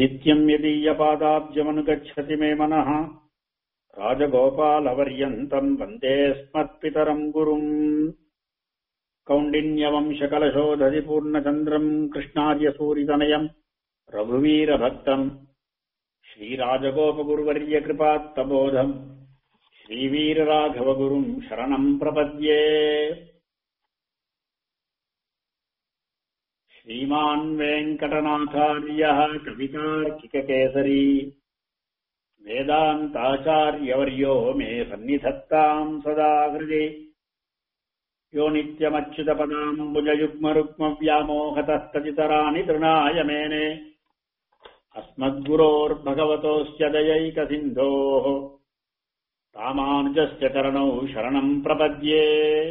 नित्यम् यदीयपादाब्जमनुगच्छति मे मनः राजगोपालवर्यन्तम् वन्दे स्मत्पितरम् गुरुम् कौण्डिन्यवंशकलशोधति पूर्णचन्द्रम् कृष्णार्यसूरितनयम् रघुवीरभक्तम् श्रीराजगोपगुरुवर्यकृपात्तबोधम् श्रीवीरराघवगुरुम् शरणम् प्रपद्ये श्रीमान् वेङ्कटनाथार्यः कवितार्किककेसरी वेदान्ताचार्यवर्यो मे सन्निधत्ताम् सदा हृदि यो नित्यमच्युतपदाम्बुजयुग्मरुक्मव्यामोहतस्ततितराणि तृणाय मेने अस्मद्गुरोर्भगवतोऽस्य दयैकसिन्धोः रामानुजस्य चरणौ शरणम् प्रपद्ये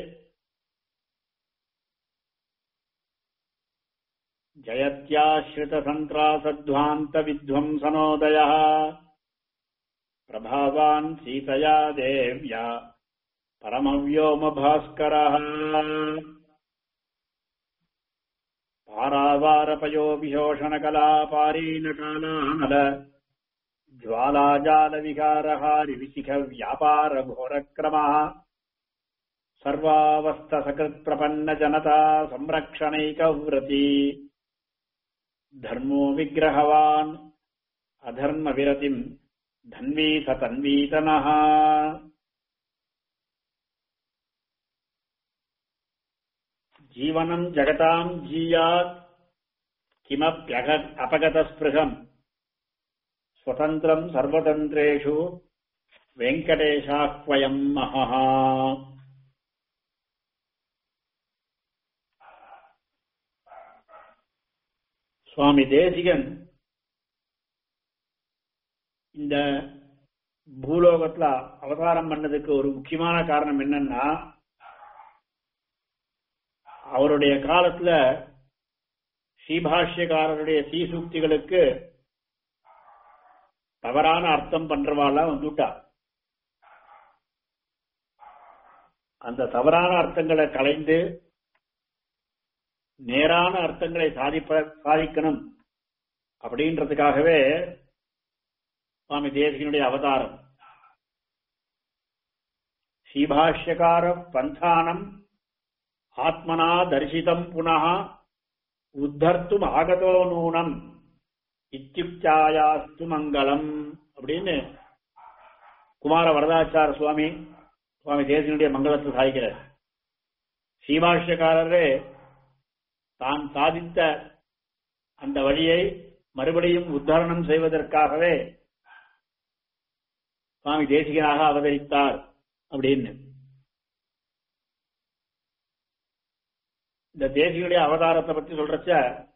जयत्याश्रितसन्त्रासध्वान्तविध्वंसनोदयः प्रभावान् सीतया देव्या परमव्योमभास्करः पारावारपयोभिशोषणकलापारीणकालानल ज्वालाजालविहारहारिविशिखव्यापारघोरक्रमः सर्वावस्थसकृत्प्रपन्नजनता संरक्षणैकव्रती धर्मो विग्रहवान् अधर्मविरतिम् धन्वी सतन्वीतनः जीवनम् जगताम् जीयात् किमप्यग अपगतस्पृहम् स्वतन्त्रम् सर्वतन्त्रेषु वेङ्कटेशाह्वयम् महः சுவாமி தேசிகன் இந்த பூலோகத்துல அவதாரம் பண்ணதுக்கு ஒரு முக்கியமான காரணம் என்னன்னா அவருடைய காலத்துல ஸ்ரீபாஷ்யக்காரருடைய சீசூக்திகளுக்கு தவறான அர்த்தம் பண்றவாள்லாம் வந்துட்டா அந்த தவறான அர்த்தங்களை கலைந்து நேரான அர்த்தங்களை சாதிப்ப சாதிக்கணும் அப்படின்றதுக்காகவே சுவாமி தேசிகனுடைய அவதாரம் ஸ்ரீபாஷ்யக்கார பந்தானம் ஆத்மனா தரிசிதம் புனः உத்தர்த்தும் ஆகதோ நூனம் இத்தியுக்தாயாஸ்து மங்களம் அப்படின்னு குமார வரதாச்சார சுவாமி சுவாமி தேசிகனுடைய மங்களத்தை சாதிக்கிறார் ஸ்ரீபாஷ்யக்காரரே தான் சாதித்த அந்த வழியை மறுபடியும் உத்தாரணம் செய்வதற்காகவே சுவாமி தேசிகனாக அவதரித்தார் அப்படின்னு இந்த தேசிகனுடைய அவதாரத்தை பற்றி சொல்றச்ச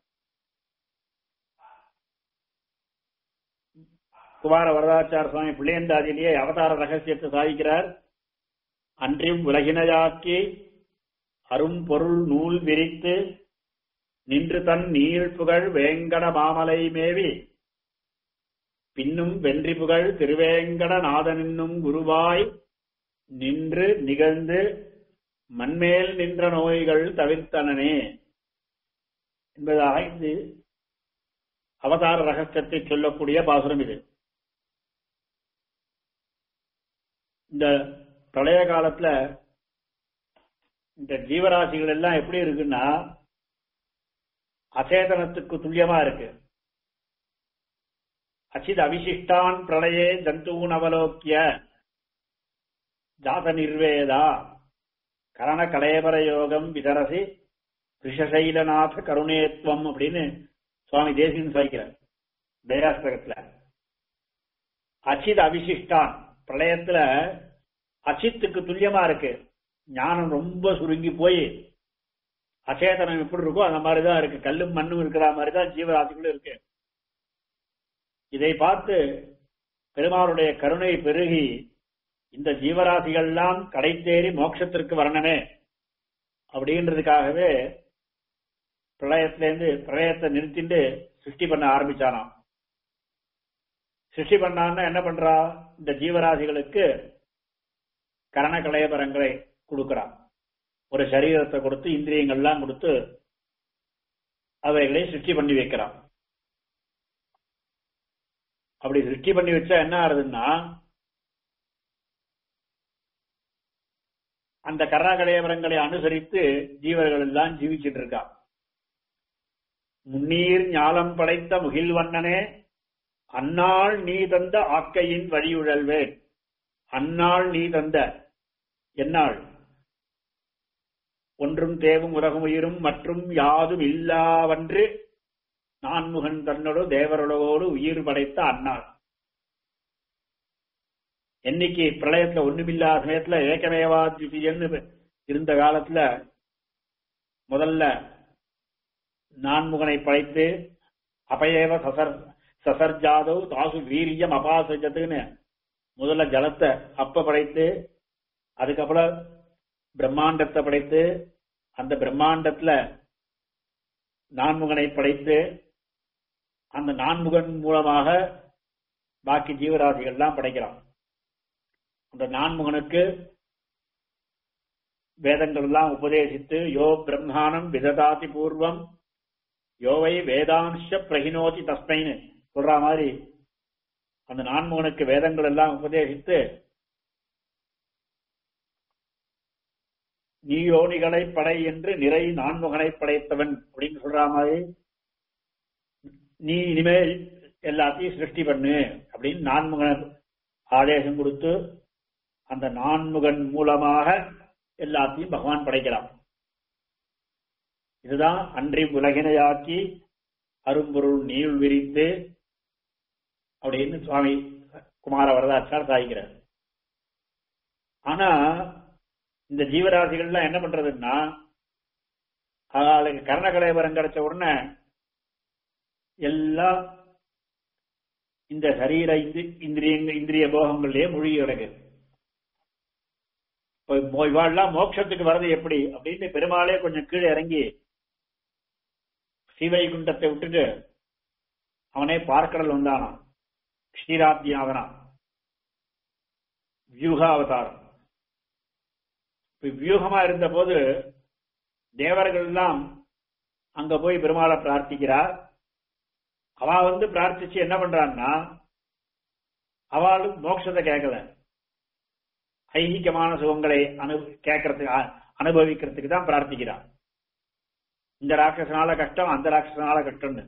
குமார வரதாச்சார சுவாமி பிள்ளையந்தாதிலேயே அவதார ரகசியத்தை சாதிக்கிறார் அன்றியும் உலகினையாக்கி அரும் பொருள் நூல் விரித்து நின்று தன் நீழ்புகழ் வேங்கட மாமலை மேவி பின்னும் வென்றி புகழ் திருவேங்கட நாதனின்னும் குருவாய் நின்று நிகழ்ந்து மண்மேல் நின்ற நோய்கள் தவிர்த்தனனே என்பதாக இது அவதார ரகசியத்தை சொல்லக்கூடிய பாசுரம் இது இந்த பிரளய காலத்துல இந்த ஜீவராசிகள் எல்லாம் எப்படி இருக்குன்னா அச்சேதனத்துக்கு துல்லியமா இருக்கு அச்சித் அவிசிஷ்டான் பிரளயே ஜந்தூன் அவலோக்கிய ஜாத நிர்வேதா கரண கலையபர யோகம் விதரசி ரிஷசைலநாத கருணேத்வம் அப்படின்னு சுவாமி தேசிகன் சாய்க்கிறார் தயாஸ்தகத்துல அச்சித் அவிசிஷ்டான் பிரளயத்துல அச்சித்துக்கு துல்லியமா இருக்கு ஞானம் ரொம்ப சுருங்கி போய் அச்சேதனம் எப்படி இருக்கோ அந்த மாதிரிதான் இருக்கு கல்லும் மண்ணும் இருக்கிற மாதிரிதான் ஜீவராசிகளும் இருக்கு இதை பார்த்து பெருமாளுடைய கருணை பெருகி இந்த ஜீவராசிகள்லாம் கடை தேறி மோட்சத்திற்கு வரணுமே அப்படின்றதுக்காகவே பிரளயத்திலேருந்து பிரளயத்தை நிறுத்திட்டு சிருஷ்டி பண்ண ஆரம்பிச்சானாம் சிருஷ்டி பண்ணான்னா என்ன பண்றா இந்த ஜீவராசிகளுக்கு கரண கலையபரங்களை கொடுக்கிறான் ஒரு சரீரத்தை கொடுத்து இந்திரியங்கள்லாம் கொடுத்து அவைகளை சிருஷ்டி பண்ணி வைக்கிறான் அப்படி சிருஷ்டி பண்ணி வச்சா என்ன ஆறுதுன்னா அந்த கர்ணாகலேபரங்களை அனுசரித்து ஜீவர்கள் எல்லாம் ஜீவிச்சுட்டு இருக்கா முன்னீர் ஞாலம் படைத்த முகில்வண்ணனே அந்நாள் நீ தந்த ஆக்கையின் வழியுழல்வேன் அந்நாள் நீ தந்த எந்நாள் ஒன்றும் தேவும் உலகம் உயிரும் மற்றும் யாதும் இல்லாவன்று நான்முகன் தன்னோடு தேவரோடு உயிர் படைத்த அந்நாள் என்னைக்கு பிரளயத்துல ஒண்ணுமில்லாத சமயத்துல ஏகமேவாத்விதீயன்னு இருந்த காலத்துல முதல்ல நான்முகனை படைத்து அபயேவ சசர் சசர்ஜாதவ் தாசு வீரியம் அபாசஜத்துன்னு முதல்ல ஜலத்தை அப்ப படைத்து அதுக்கப்புறம் பிரம்மாண்டத்தை படைத்து அந்த பிரம்மாண்டத்துல நான்முகனை படைத்து அந்த நான்முகன் மூலமாக பாக்கி ஜீவராசிகள்லாம் படைக்கிறான் அந்த நான்முகனுக்கு வேதங்கள் எல்லாம் உபதேசித்து யோ பிரம்மாணம் விததாதி பூர்வம் யோவை வேதாம்ச பிரகினோதி தஸ்மைன்னு சொல்ற மாதிரி அந்த நான்முகனுக்கு வேதங்கள் எல்லாம் உபதேசித்து நீ யோனிகளை படை என்று நிறை நான்முகனை படைத்தவன் அப்படின்னு சொல்ற மாதிரி நீ இனிமேல் எல்லாத்தையும் சிருஷ்டி பண்ணு அப்படின்னு நான்முகன் ஆதேசம் கொடுத்து அந்த நான்முகன் மூலமாக எல்லாத்தையும் பகவான் படைக்கிறான் இதுதான் அன்றி உலகினையாக்கி அரும்பொருள் நீள் விரித்து அப்படின்னு சுவாமி குமார வரதாச்சார் சாய்க்கிறார் ஆனா இந்த ஜீவராசிகள்லாம் என்ன பண்றதுன்னா அவளுக்கு கர்ணகலேபரம் கிடைச்ச உடனே எல்லாம் இந்த சரீர இந்திரிய இந்திரிய போகங்கள்லயே மூழ்கி கிடக்குது இப்போ இவாள்லாம் மோட்சத்துக்கு வர்றது எப்படி அப்படின்னு பெருமாளே கொஞ்சம் கீழே இறங்கி சீவைகுண்டத்தை விட்டுட்டு அவனே பார்க்கடல் வந்தானான் ஸ்ரீராப்தி ஆவனான் வியூகாவதாரம் வியூகமா இருந்த போது தேவர்கள் எல்லாம் அங்க போய் பெருமாளை பிரார்த்திக்கிறார் அவ வந்து பிரார்த்திச்சு என்ன பண்றான்னா அவளும் மோட்சத்தை கேட்கல ஐகிகமான சுகங்களை அனு கேட்கறதுக்கு அனுபவிக்கிறதுக்கு தான் பிரார்த்திக்கிறான் இந்த ராட்சசனால கஷ்டம் அந்த ராட்சசனால கஷ்டம்னு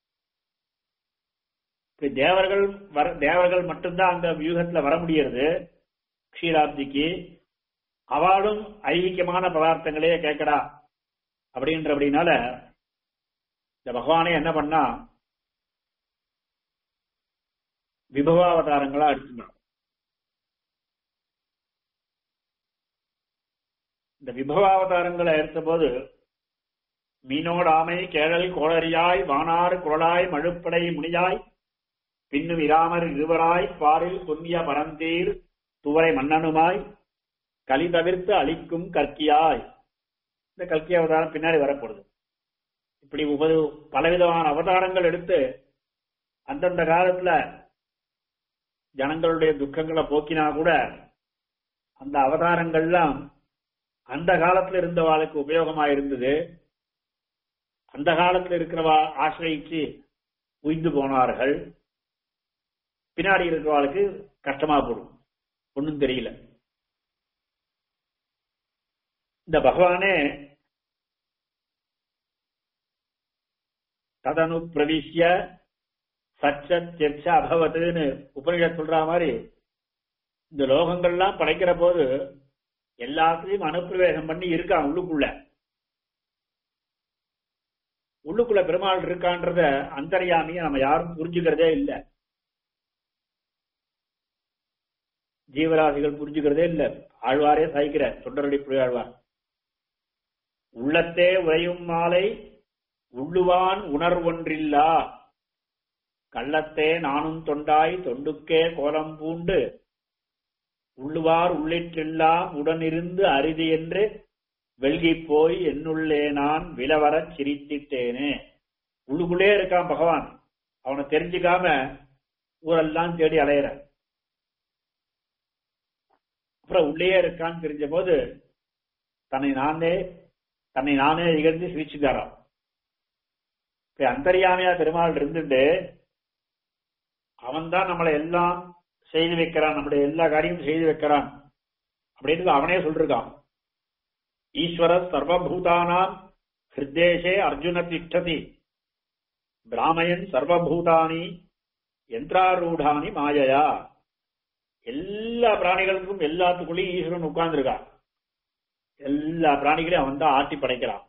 தேவர்கள் வர தேவர்கள் மட்டும்தான் அந்த வியூகத்துல வர முடியறது க்ஷீராப்திக்கு அவளும் ஐகிகமான பதார்த்தங்களே கேட்கடா அப்படின்ற அப்படின்னால இந்த பகவானே என்ன பண்ணா விபவாவதாரங்களா எடுத்துக்கணும் இந்த விபவாவதாரங்களை எடுத்த போது மீனோடாமை கேழல் கோளரியாய் வானாறு குரலாய் மழுப்படை முனியாய் பின்னும் இராமர் இருவராய் பாரில் பொன்னிய பரந்தீர் துவரை மன்னனுமாய் களி தவிர்த்து அழிக்கும் கற்கியாய் இந்த கல்கி அவதாரம் பின்னாடி வரப்போகுது இப்படி உபது பலவிதமான அவதாரங்கள் எடுத்து அந்தந்த காலத்துல ஜனங்களுடைய துக்கங்களை போக்கினா கூட அந்த அவதாரங்கள்லாம் அந்த காலத்துல இருந்தவாளுக்கு உபயோகமா இருந்தது அந்த காலத்துல இருக்கிறவா ஆசிரியிச்சு உய்ந்து போனார்கள் பின்னாடி இருக்கிறவாளுக்கு கஷ்டமா போடும் ஒன்னும் தெரியல இந்த பகவானே ததனு பிரவிஷ்ய சச்ச அபவத்துன்னு உபனிஷத் சொல்ற மாதிரி இந்த லோகங்கள்லாம் படைக்கிற போது எல்லாத்தையும் அனுப்பிரவேசம் பண்ணி இருக்கான் உள்ளுக்குள்ள உள்ளுக்குள்ள பெருமாள் இருக்கான்றத அந்தரியாமிய நம்ம யாரும் புரிஞ்சுக்கிறதே இல்லை ஜீவராசிகள் புரிஞ்சுக்கிறதே இல்ல ஆழ்வாரே சாய்க்கிற தொண்டரடி புரியாழ்வார் உள்ளத்தே உறையும் மாலை உள்ளுவான் உணர்வொன்றில்லா கள்ளத்தே நானும் தொண்டாய் தொண்டுக்கே கோலம் பூண்டு உள்ளுவார் உள்ளிற்றெல்லாம் உடனிருந்து அரிது என்று வெல்கி போய் என்னுள்ளே நான் விலவரச் சிரித்திட்டேனே உள்ளுக்குள்ளே இருக்கான் பகவான் அவனை தெரிஞ்சுக்காம ஊரெல்லாம் தேடி அலையிற அப்புறம் உள்ளே இருக்கான்னு தெரிஞ்ச போது தன்னை நானே தன்னை நானே இகழ்ந்து சிரிச்சுக்காராம் இப்ப அந்தரியாமையா பெருமாள் இருந்துட்டு அவன் தான் நம்மளை எல்லாம் செய்து வைக்கிறான் நம்முடைய எல்லா காரியமும் செய்து வைக்கிறான் அப்படின்னு அவனே சொல்லிருக்கான் ஈஸ்வர சர்வபூதானாம் ஹிருதேஷே அர்ஜுன திஷ்டதி பிராமயன் சர்வபூதானி யந்திராரூடானி மாயையா எல்லா பிராணிகளுக்கும் எல்லாத்துக்குள்ளேயும் ஈஸ்வரன் உட்கார்ந்துருக்கான் எல்லா பிராணிகளையும் அவன் தான் ஆட்டி படைக்கிறான்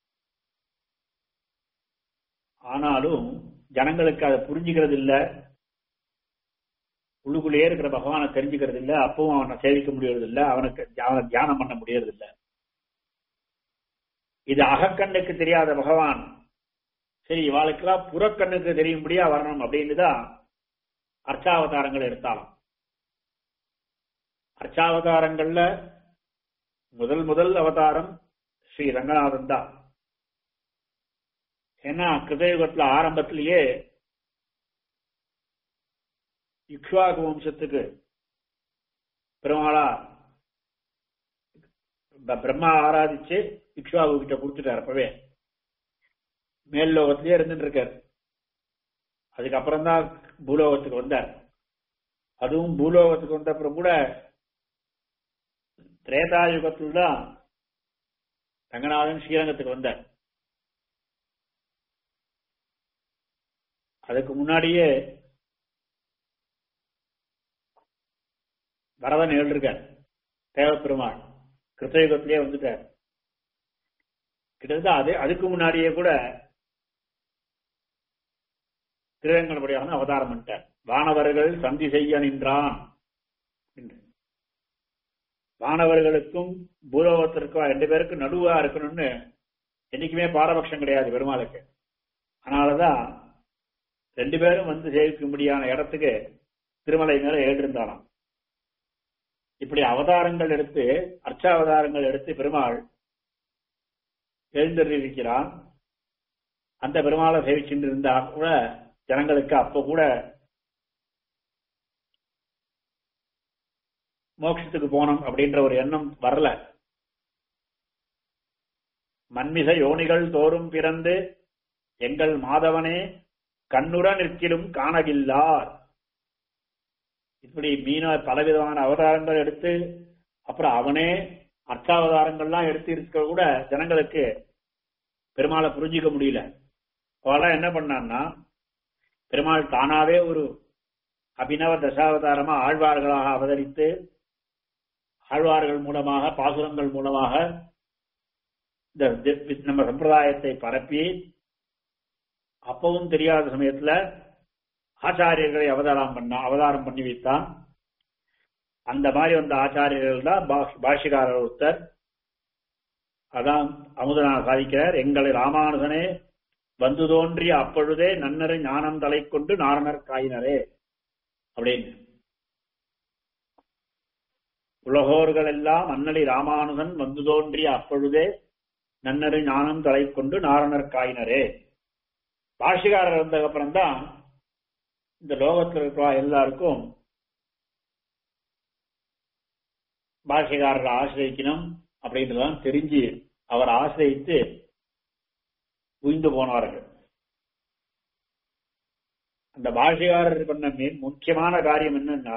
ஆனாலும் ஜனங்களுக்கு அதை புரிஞ்சுக்கிறது இல்ல உள்ளுக்குள்ளேயே இருக்கிற பகவானை தெரிஞ்சுக்கிறது இல்ல அப்பவும் அவனை சேவிக்க முடியறது இல்ல அவனுக்கு அவனை தியானம் பண்ண முடியறது இல்ல இது அகக்கண்ணுக்கு தெரியாத பகவான் சரி இவாளுக்கெல்லாம் புறக்கண்ணுக்கு தெரியும்படியா வரணும் அப்படின்னு தான் அர்ச்சாவதாரங்கள் எடுத்தாலும் அர்ச்சாவதாரங்கள்ல முதல் முதல் அவதாரம் ஸ்ரீ ரங்கநாதன் தான் ஏன்னா கிருதயுகத்துல ஆரம்பத்திலேயே இக்ஷ்வாகு வம்சத்துக்கு பெருமாளா ப- பிரம்மா ஆராதிச்சு இக்ஷ்வாகு கிட்ட கொடுத்துட்டார் அப்பவே மேல் லோகத்திலேயே இருந்துட்டு இருக்கார் அதுக்கப்புறம் தான் பூலோகத்துக்கு வந்தார் அதுவும் பூலோகத்துக்கு வந்த அப்புறம் கூட திரேதாயுகத்தில் தான் ரங்கநாதன் ஸ்ரீரங்கத்துக்கு வந்தார் அதுக்கு முன்னாடியே வரதன் எழுதிருக்கார் தேவப்பெருமாள் கிருத்தயுகத்திலேயே வந்துட்டார் கிட்டத்தட்ட அது அதுக்கு முன்னாடியே கூட திருவேங்கடபடியான அவதாரம் பண்ணிட்டார் வானவர்கள் சந்தி செய்ய நின்றான் என்று. வானவர்களுக்கும் பூலோகத்திற்கும் ரெண்டு பேருக்கும் நடுவா இருக்கணும்னு என்னைக்குமே பாரபட்சம் கிடையாது பெருமாளுக்கு அதனாலதான் ரெண்டு பேரும் வந்து சேவிக்கும்படியான இடத்துக்கு திருமலை மேல எழுந்திருந்தாராம் இப்படி அவதாரங்கள் எடுத்து அர்ச்சாவதாரங்கள் எடுத்து பெருமாள் எழுந்திருக்கிறான் அந்த பெருமாளை சேவிச்சுட்டு இருந்தா கூட ஜனங்களுக்கு அப்ப கூட மோட்சத்துக்கு போகணும் அப்படின்ற ஒரு எண்ணம் வரல மன்மிச யோனிகள் தோறும் பிறந்து எங்கள் மாதவனே கண்ணுற நிற்கிலும் காணகில்லார் இப்படி மீன பலவிதமான அவதாரங்கள் எடுத்து அப்புறம் அவனே அர்த்தாவதாரங்கள்லாம் எடுத்து இருக்க கூட ஜனங்களுக்கு பெருமாளை புரிஞ்சிக்க முடியல அவெல்லாம் என்ன பண்ணான்னா பெருமாள் தானாவே ஒரு அபிநவ தசாவதாரமா ஆழ்வார்களாக அவதரித்து ஆழ்வார்கள் மூலமாக பாசுரங்கள் மூலமாக இந்த தி- நம்ம சம்பிரதாயத்தை பரப்பி அப்பவும் தெரியாத சமயத்துல ஆச்சாரியர்களை அவதாரம் பண்ண அவதாரம் பண்ணி வைத்தான் அந்த மாதிரி வந்த ஆச்சாரியர்கள் தான் பா- பாஷ்யக்காரர் ஒருத்தர் அதான் அமுதனா சாதிக்கிறார் எங்களை ராமானுஜனே வந்து தோன்றிய அப்பொழுதே நன்னரு ஞானம் தலை கொண்டு நாரணர் காயினரே அப்படின்னு உலகோர்கள் எல்லாம் அன்னலி ராமானுஜன் வந்து தோன்றிய அப்பொழுதே நன்னரு ஞானம் தலை கொண்டு நாரணர் காயினரே பாஷிகாரர் வந்ததுக்கு அப்புறம் தான் இந்த லோகத்தில் இருக்கிற எல்லாருக்கும் பாஷிகாரரை ஆசிரியக்கணும் அப்படின்றதான் தெரிஞ்சு அவர் ஆசிரியத்து உய்ந்து போனார்கள் அந்த பாஷிகாரர் பண்ண மிக முக்கியமான காரியம் என்னன்னா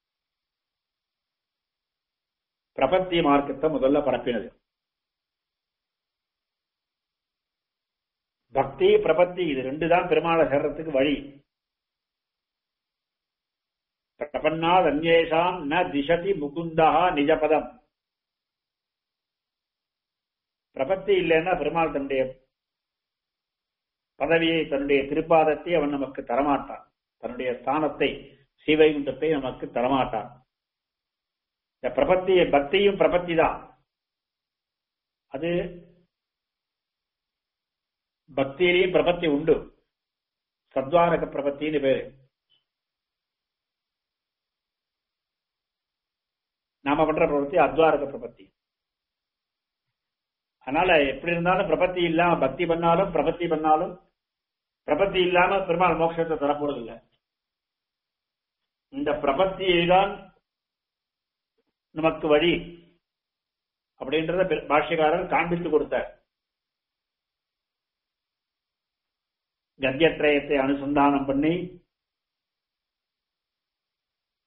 பிரபத்தி மார்க்கத்தை முதல்ல பரப்பினது பக்தி பிரபத்தி இது ரெண்டு தான் பெருமாளை சேர்றதுக்கு வழி பிரபன்னாத் அந்நேஷாம் ந திசதி முகுந்தா நிஜபதம் பிரபத்தி இல்லைன்னா பெருமாள் தன்னுடைய பதவியை தன்னுடைய திருப்பாதத்தை அவன் நமக்கு தரமாட்டான் தன்னுடைய ஸ்தானத்தை சீவைகுண்டத்தை நமக்கு தரமாட்டான் இந்த பிரபத்தி பக்தியும் பிரபத்தி தான் அது பக்தியிலையும் பிரபத்தி உண்டு சத்வாரக பிரபத்தின்னு பேரு நாம பண்ற பிரபத்தி அத்வாரக பிரபத்தி அதனால எப்படி இருந்தாலும் பிரபத்தி இல்லாம பக்தி பண்ணாலும் பிரபத்தி பண்ணாலும் பிரபத்தி இல்லாம பெருமாள் மோட்சத்தை தரப்போறது இல்ல இந்த பிரபத்தியை தான் நமக்கு வழி அப்படின்றத பெ- பாஷ்யக்காரர் காண்பித்து கொடுத்தார் கத்தியத்ரயத்தை அனுசந்தானம் பண்ணி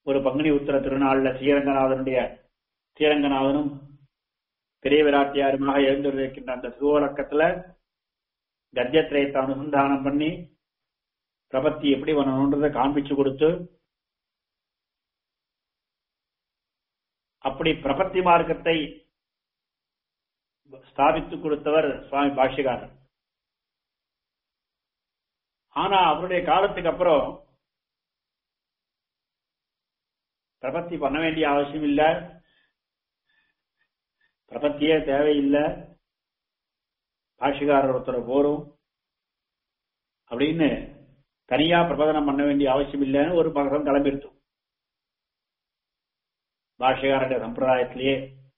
ஒரு பங்குனி உத்தர திருநாள்ல ஸ்ரீரங்கநாதனுடைய ஸ்ரீரங்கநாதனும் பெரிய விராட்டியாருமாக எழுந்திருக்கின்ற அந்த திருவோலக்கத்துல கத்தியத்திரயத்தை அனுசந்தானம் பண்ணி பிரபத்தி எப்படி பண்ணணுன்றதை காண்பிச்சு கொடுத்து அப்படி பிரபத்தி மார்க்கத்தை ஸ்தாபித்து கொடுத்தவர் சுவாமி பாஷ்யகாரர் ஆனா அவருடைய காலத்துக்கு அப்புறம் பிரபத்தி பண்ண வேண்டிய அவசியம் இல்ல பிரபத்தியே தேவையில்லை பாஷிகாரர் ஒருத்தர் போரும் அப்படின்னு தனியா பிரபதனம் பண்ண வேண்டிய அவசியம் இல்லைன்னு ஒரு பக்கம் கிளம்பிருத்தோம் பாஷிகாரருடைய சம்பிரதாயத்திலேயே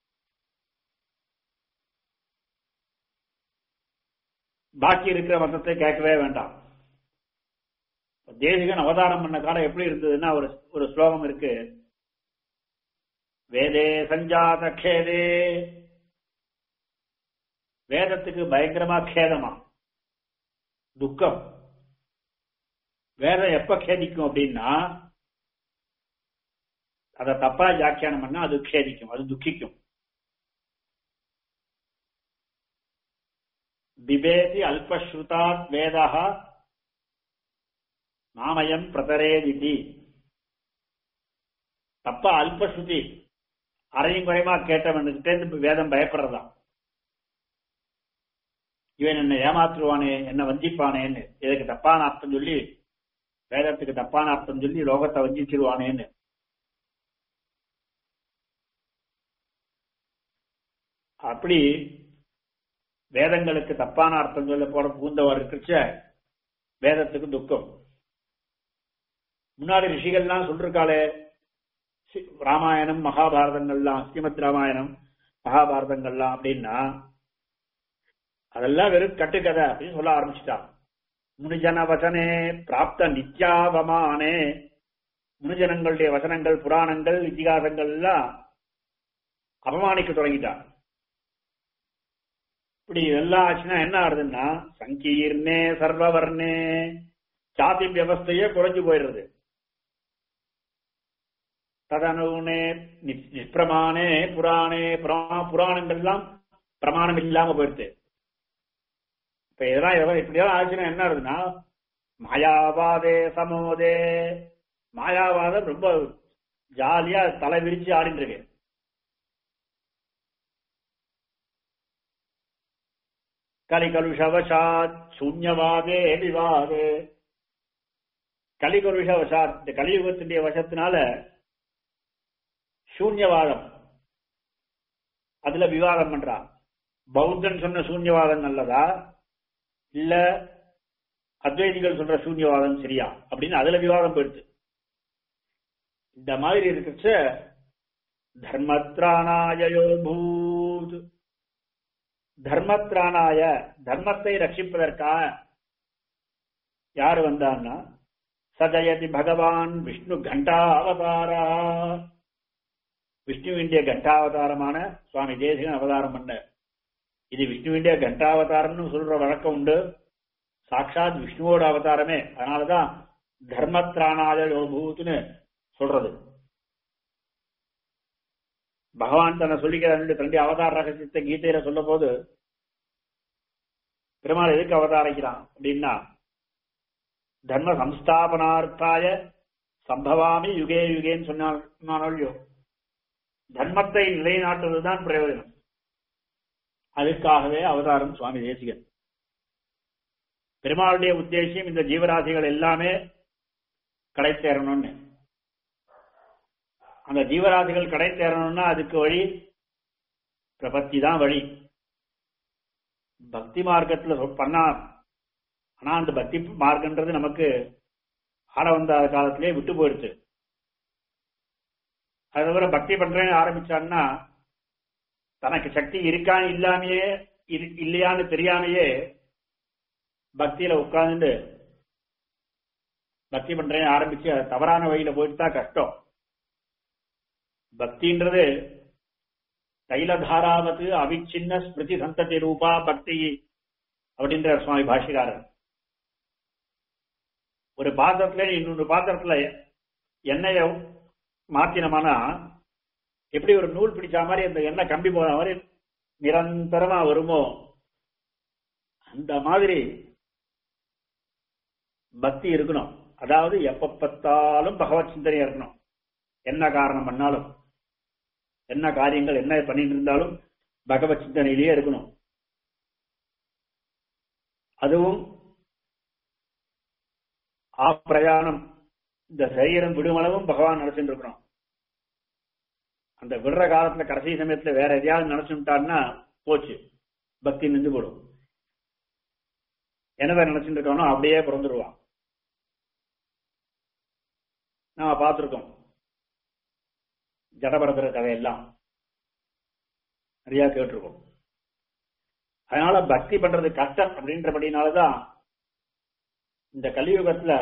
பாக்கி இருக்கிற மதத்தை கேட்கவே வேண்டாம் தேசிகன் அவதாரம் பண்ண காலம் எப்படி இருந்ததுன்னா ஒரு ஒரு ஸ்லோகம் இருக்கு வேதே சஞ்சாத கேதே வேதத்துக்கு பயங்கரமா கேதமா துக்கம் வேதம் எப்ப கேதிக்கும் அப்படின்னா அதை தப்பா வியாக்கியானம் பண்ணா அது கேதிக்கும் அது துக்கிக்கும் பிபேதி அல்பஸ்ருதாத் வேதா நாமயம் பிரதரேதிதி தப்பா அல்பஸ்ருதி அரையும் குறையுமா கேட்டவன்கிட்ட வேதம் பயப்படுறதா இவன் என்ன ஏமாத்துருவானே என்ன வஞ்சிப்பானேன்னு இதுக்கு தப்பான அர்த்தம் சொல்லி வேதத்துக்கு தப்பான அர்த்தம் சொல்லி லோகத்தை வஞ்சிச்சிருவானேன்னு அப்படி வேதங்களுக்கு தப்பான அர்த்தம் சொல்ல போட பூந்தவர் இருக்கிறச்ச வேதத்துக்கு துக்கம் முன்னாடி ரிஷிகள்லாம் சொல்லிருக்காளே ராமாயணம் மகாபாரதங்கள்லாம் ஸ்ரீமத் ராமாயணம் மகாபாரதங்கள்லாம் அப்படின்னா அதெல்லாம் வெறும் கட்டுக்கதை அப்படின்னு சொல்ல ஆரம்பிச்சுட்டான் முனிஜன வசனே பிராப்த நித்யாவமானே முனிஜனங்களுடைய வசனங்கள் புராணங்கள் இதிகாசங்கள் எல்லாம் அவமானிக்க தொடங்கிட்டான் இப்படி எல்லாம் ஆச்சுன்னா என்ன ஆகுதுன்னா சங்கீர்ணே சர்வவர்ணே ஜாதி வியவஸ்தையே குறைஞ்சு போயிடுறது ததனுனே நிஷ்பிரமானே புராணே புராணங்கள்லாம் பிரமாணம் இல்லாம போயிடுது இப்ப இதெல்லாம் எவ்வளவு இப்படியெல்லாம் ஆச்சுன்னா என்ன ஆகுதுன்னா மாயாவாதே சமோதே மாயாவாதம் ரொம்ப ஜாலியா தலை விரிச்சு ஆடிட்டு இருக்கு கலிகலுஷவசாத் சூன்யவாதே விவாதே கலிகலுஷவசாத் இந்த கலியுகத்தினுடைய வசத்தினால சூன்யவாதம் அதுல விவாதம் பண்றான் பௌத்தன் சொன்ன சூன்யவாதம் நல்லதா இல்ல அத்வைதிகள் சொல்ற சூன்யவாதம் சரியா அப்படின்னு அதுல விவாதம் போயிடுது இந்த மாதிரி இருக்கிறச்ச தர்மத்ராணாயோ பூத் தர்மத்ராணாய தர்மத்தை ரட்சிப்பதற்காக யார் வந்தான்னா சஜயதி பகவான் விஷ்ணு கண்டா அவதாரா விஷ்ணுவிண்டிய கண்டாவதாரமான சுவாமி தேசிகன் அவதாரம் பண்ண இது விஷ்ணுவிண்டிய கண்டாவதாரம்னு சொல்ற வழக்கம் உண்டு சாட்சாத் விஷ்ணுவோட அவதாரமே அதனாலதான் தர்மத்ராணாய யோபூத்னு சொல்றது பகவான் தன்னை சொல்லிக்கிற தன்னுடைய அவதார ரகசியத்தை கீதையில சொல்ல போது பெருமாள் எதுக்கு அவதாரிக்கிறான் அப்படின்னா தர்ம சம்ஸ்தாபனார்த்தாய சம்பவாமி யுகே யுகேன்னு சொன்னானோ தர்மத்தை நிலைநாட்டுவதுதான் பிரயோஜனம் அதுக்காகவே அவதாரம் சுவாமி தேசிகன் பெருமாளுடைய உத்தேசியம் இந்த ஜீவராசிகள் எல்லாமே கடை சேரணும்னு அந்த ஜீவராசிகள் கடை சேரணும்னா அதுக்கு வழி பிரபத்தி தான் வழி பக்தி மார்க்கத்துல பண்ணா ஆனா அந்த பக்தி மார்க்கன்றது நமக்கு ஆட வந்த காலத்திலே விட்டு போயிடுச்சு அது தவிர பக்தி பண்றேன்னு ஆரம்பிச்சான்னா தனக்கு சக்தி இருக்கா இல்லாமையே இல்லையான்னு தெரியாமையே பக்தியில உட்கார்ந்து பக்தி பண்றேன்னு ஆரம்பிச்சு அது தவறான வழியில போயிட்டு தான் கஷ்டம் பக்தின்றது தைலதாராவத்து அவிச்சின்ன ஸ்மிருதி சந்ததி ரூபா பக்தி அப்படின்ற சுவாமி பாஷிகாரர் ஒரு பாத்திரத்துல இன்னொரு பாத்திரத்துல எண்ணெய மாத்தினோம்னா எப்படி ஒரு நூல் பிடிச்ச மாதிரி அந்த எண்ணெய் கம்பி போற மாதிரி நிரந்தரமா வருமோ அந்த மாதிரி பக்தி இருக்கணும் அதாவது எப்ப பார்த்தாலும் பகவத் சிந்தனையா இருக்கணும் என்ன காரணம் பண்ணாலும் என்ன காரியங்கள் என்ன பண்ணிட்டு இருந்தாலும் பகவத் சிந்தனையிலேயே இருக்கணும் அதுவும் ஆப்பிரயாணம் இந்த சரீரம் விடுமளவும் பகவான் நினைச்சுட்டு இருக்கணும் அந்த விடுற காலத்துல கடைசி சமயத்துல வேற எதையாவது நினைச்சுட்டான்னா போச்சு பக்தி நின்று போடும் என்னதை நினைச்சுட்டு இருக்கானோ அப்படியே பிறந்துருவான் நாம பார்த்திருக்கோம் ஜடபரதர கதையெல்லாம் நிறைய கேட்டிருக்கோம் அதனால பக்தி பண்றது கஷ்டம் அப்படின்றபடினாலதான் இந்த கலியுகத்துல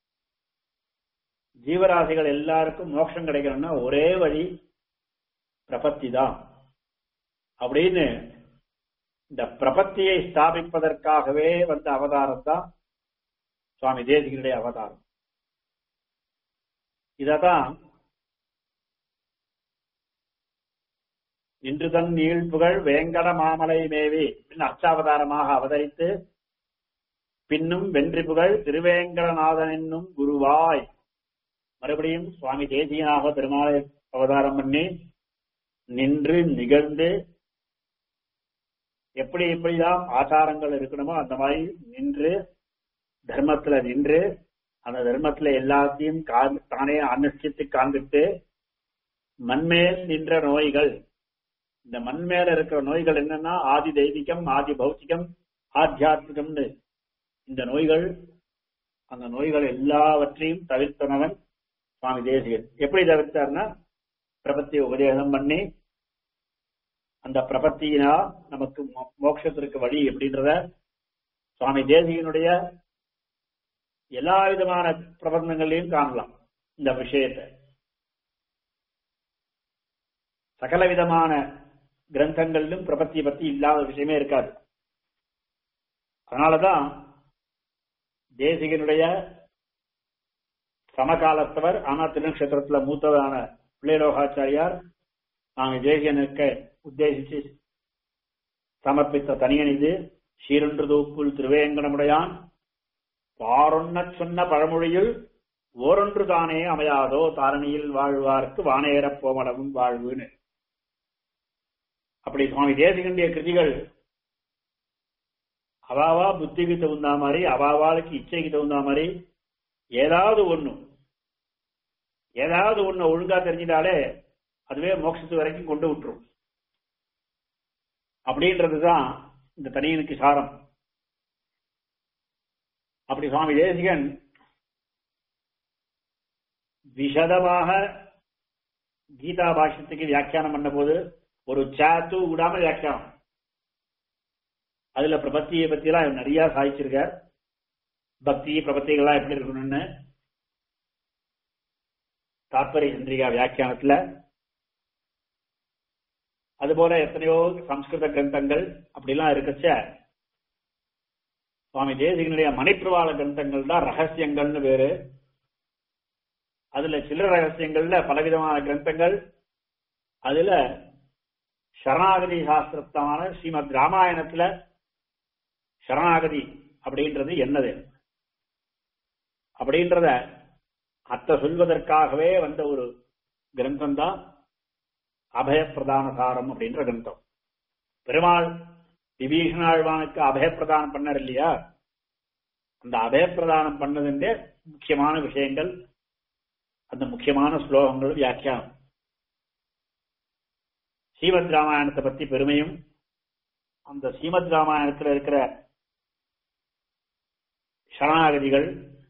ஜீவராசிகள் எல்லாருக்கும் மோட்சம் கிடைக்கணும்னா ஒரே வழி பிரபத்தி தான் அப்படின்னு இந்த பிரபத்தியை ஸ்தாபிப்பதற்காகவே வந்த அவதாரம் தான் சுவாமி தேசிகனுடைய அவதாரம் இததான் இன்று தன் நீழ்ப்புகள் வேங்கட மாமலை மேவி பின் அர்ச்சாவதாரமாக அவதரித்து பின்னும் வென்றி புகழ் திருவேங்கடநாதன் என்னும் குருவாய் மறுபடியும் சுவாமி தேசியனாக பெருமாளை அவதாரம் பண்ணி நின்று நிகழ்ந்து எப்படி எப்படிதான் ஆச்சாரங்கள் இருக்கணுமோ அந்த மாதிரி நின்று தர்மத்துல நின்று அந்த தர்மத்துல எல்லாத்தையும் கா- தானே அனுஷ்டித்து காண்பித்து மண்மேல் நின்ற நோய்கள் இந்த மண் மேல இருக்கிற நோய்கள் என்னன்னா ஆதி தெய்வீகம் ஆதி பௌத்திகம் ஆத்தியாத்மிகம்னு இந்த நோய்கள் அந்த நோய்கள் எல்லாவற்றையும் தவிர்த்தனவன் சுவாமி தேசிகன் எப்படி தவிர்த்தார்னா பிரபத்தி உபதேசம் பண்ணி அந்த பிரபத்தியினா நமக்கு மோ- மோட்சத்திற்கு வழி எப்படின்றத சுவாமி தேசிகனுடைய எல்லா விதமான பிரபந்தங்களையும் காணலாம் இந்த விஷயத்தை சகல விதமான கிரந்தங்களிலும் பிரபத்தியை பத்தி இல்லாத விஷயமே இருக்காது அதனாலதான் தேசிகனுடைய சமகாலத்தவர் ஆனா திருநக்ஷத்திரத்துல மூத்தவரான பிள்ளைலோகாச்சாரியார் நாங்க தேசிகனுக்கு உத்தேசிச்சு சமர்ப்பித்த தனியன் இது சீரொன்று தூப்புள் திருவேங்கடமுடையான் பாரொன்ன சொன்ன பழமொழியில் ஓரொன்று தானே அமையாதோ தாரணியில் வாழ்வார்க்கு வானேறப் போமடவும் வாழ்வுன்னு அப்படி சுவாமி தேசிகண்டிய கிருதிகள் அவாவா புத்திக்கு தகுந்த மாதிரி அவாவாளுக்கு இச்சைக்கு தகுந்த மாதிரி ஏதாவது ஒண்ணு ஏதாவது ஒண்ணு ஒழுங்கா தெரிஞ்சிட்டாலே அதுவே மோட்சத்து வரைக்கும் கொண்டு விட்டுரும் அப்படின்றதுதான் இந்த தனியனுக்கு சாரம் அப்படி சுவாமி தேசிகன் விசதமாக கீதா பாஷ்யத்துக்கு வியாக்கியானம் பண்ண போது ஒரு சாத்து விடாம வியாக்கியானம் அதுல பிரபத்தியை பத்தி எல்லாம் நிறைய சாதிச்சிருக்கார் பக்தி பிரபத்திகள்லாம் எப்படி இருக்கணும்னு தாத்பரிய சந்திரிகா வியாக்கியானத்துல அதுபோல எத்தனையோ சம்ஸ்கிருத கிரந்தங்கள் அப்படிலாம் இருக்கச்ச சுவாமி தேசிகனுடைய மணிப்பிரவாள கிரந்தங்கள் தான் ரகசியங்கள்னு பேரு அதுல சில ரகசியங்கள்ல பலவிதமான கிரந்தங்கள் அதுல சரணாகதி சாஸ்திரத்தான ஸ்ரீமத் ராமாயணத்துல சரணாகதி அப்படின்றது என்னது அப்படின்றத அத்த சொல்வதற்காகவே வந்த ஒரு கிரந்தம் தான் அபயப்பிரதான சாரம் அப்படின்ற கிரந்தம் பெருமாள் விபீஷணாழ்வானுக்கு அபயப்பிரதானம் பண்ணார் இல்லையா அந்த அபயப்பிரதானம் பண்ணதுன்றே முக்கியமான விஷயங்கள் அந்த முக்கியமான ஸ்லோகங்கள் வியாக்கியானம் ஸ்ரீமத் ராமாயணத்தை பத்தி பெருமையும் அந்த ஸ்ரீமத் ராமாயணத்துல இருக்கிற சரணாகதிகள்